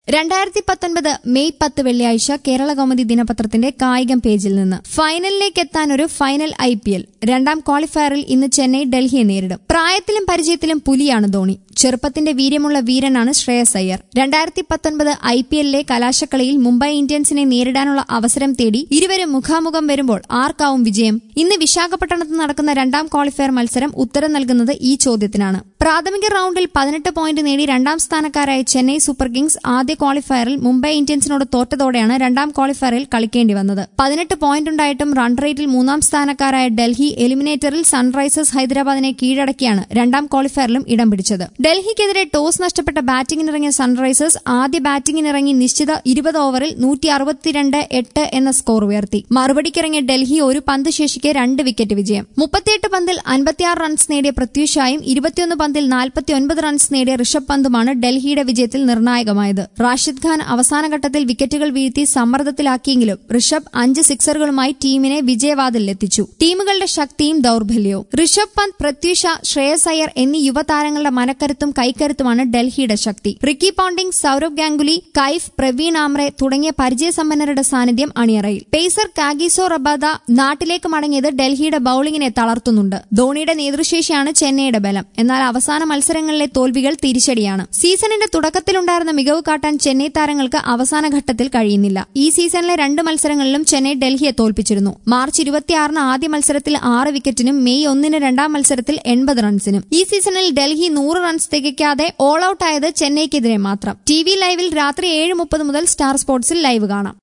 രണ്ടായിരത്തി പത്തൊൻപത് മെയ് പത്ത് വെള്ളിയാഴ്ച കേരള കൗമുദി ദിനപത്രത്തിന്റെ കായികം പേജിൽ നിന്ന് ഫൈനലിലേക്ക് എത്താൻ ഒരു ഫൈനൽ ഐ പി എൽ രണ്ടാം ക്വാളിഫയറിൽ ഇന്ന് ചെന്നൈ ഡൽഹിയെ നേരിടും പ്രായത്തിലും പരിചയത്തിലും പുലിയാണ് ധോണി ചെറുപ്പത്തിന്റെ വീര്യമുള്ള വീരനാണ് ശ്രേയസ് അയ്യർ രണ്ടായിരത്തി പത്തൊൻപത് ഐ പി എല്ലിലെ കലാശക്കളിയിൽ മുംബൈ ഇന്ത്യൻസിനെ നേരിടാനുള്ള അവസരം തേടി ഇരുവരും മുഖാമുഖം വരുമ്പോൾ ആർക്കാവും വിജയം ഇന്ന് വിശാഖപട്ടണത്ത് നടക്കുന്ന രണ്ടാം ക്വാളിഫയർ മത്സരം ഉത്തരം നൽകുന്നത് ഈ ചോദ്യത്തിനാണ് പ്രാഥമിക റൌണ്ടിൽ പതിനെട്ട് പോയിന്റ് നേടി രണ്ടാം സ്ഥാനക്കാരായ ചെന്നൈ സൂപ്പർ കിങ്സ് ആദ്യ ക്വാളിഫയറിൽ മുംബൈ ഇന്ത്യൻസിനോട് തോറ്റതോടെയാണ് രണ്ടാം ക്വാളിഫയറിൽ കളിക്കേണ്ടി വന്നത് പതിനെട്ട് പോയിന്റ് ഉണ്ടായിട്ടും റൺ റേറ്റിൽ മൂന്നാം സ്ഥാനക്കാരായ ഡൽഹി എലിമിനേറ്ററിൽ സൺറൈസേഴ്സ് ഹൈദരാബാദിനെ കീഴടക്കിയാണ് രണ്ടാം ക്വാളിഫയറിലും ഇടം പിടിച്ചത് ഡൽഹിക്കെതിരെ ടോസ് നഷ്ടപ്പെട്ട ബാറ്റിംഗിനിറങ്ങിയ സൺറൈസേഴ്സ് ആദ്യ ബാറ്റിംഗിനിറങ്ങി നിശ്ചിത ഇരുപത് ഓവറിൽ നൂറ്റി അറുപത്തിരണ്ട് എട്ട് എന്ന സ്കോർ ഉയർത്തി മറുപടിക്കിറങ്ങിയ ഡൽഹി ഒരു പന്ത് ശേഷിക്കെ രണ്ട് വിക്കറ്റ് വിജയം മുപ്പത്തിയെട്ട് പന്തിൽ അൻപത്തിയാറ് റൺസ് നേടിയ പൃഥ്വിഷായും ഇരുപത്തിയൊന്ന് പന്തിൽ നാൽപ്പത്തിയൊൻപത് റൺസ് നേടിയ ഋഷഭ് പന്തുമാണ് ഡൽഹിയുടെ വിജയത്തിൽ നിർണായകമായത് റാഷിദ് ഖാൻ അവസാന ഘട്ടത്തിൽ വിക്കറ്റുകൾ വീഴ്ത്തി സമ്മർദ്ദത്തിലാക്കിയെങ്കിലും ഋഷഭ് അഞ്ച് സിക്സറുകളുമായി ടീമിനെ വിജയവാതിലെത്തിച്ചു ടീമുകളുടെ ശക്തിയും ദൌർബല്യവും ഋഷഭ് പന്ത് പൃഥ്വി ഷാ ശ്രേയസ് അയ്യർ എന്നീ യുവതാരങ്ങളുടെ മനക്കരുത്തും കൈക്കരുത്തുമാണ് ഡൽഹിയുടെ ശക്തി റിക്കി പോണ്ടിംഗ് സൌരവ് ഗാംഗുലി കൈഫ് പ്രവീൺ ആമ്രെ തുടങ്ങിയ പരിചയസമ്പന്നരുടെ സാന്നിധ്യം അണിയറയിൽ പേസർ കാഗിസോ റബാദ നാട്ടിലേക്ക് മടങ്ങിയത് ഡൽഹിയുടെ ബൌളിംഗിനെ തളർത്തുന്നുണ്ട് ധോണിയുടെ നേതൃശേഷിയാണ് ചെന്നൈയുടെ ബലം എന്നാൽ അവസാന മത്സരങ്ങളിലെ തോൽവികൾ തിരിച്ചടിയാണ് സീസണിന്റെ തുടക്കത്തിലുണ്ടായിരുന്ന മികവ് കാട്ടാൻ ചെന്നൈ താരങ്ങൾക്ക് അവസാന ഘട്ടത്തിൽ കഴിയുന്നില്ല ഈ സീസണിലെ രണ്ട് മത്സരങ്ങളിലും ചെന്നൈ ഡൽഹിയെ തോൽപ്പിച്ചിരുന്നു മാർച്ച് ഇരുപത്തിയാറിന് ആദ്യ മത്സരത്തിൽ ആറ് വിക്കറ്റിനും മെയ് ഒന്നിന് രണ്ടാം മത്സരത്തിൽ എൺപത് റൺസിനും ഈ സീസണിൽ ഡൽഹി നൂറ് റൺസ് തികയ്ക്കാതെ ഓൾ ഔട്ട് ആയത് ചെന്നൈക്കെതിരെ മാത്രം ടി വി ലൈവിൽ രാത്രി ഏഴ് മുപ്പത് മുതൽ സ്റ്റാർ സ്പോർട്സിൽ ലൈവ് കാണാം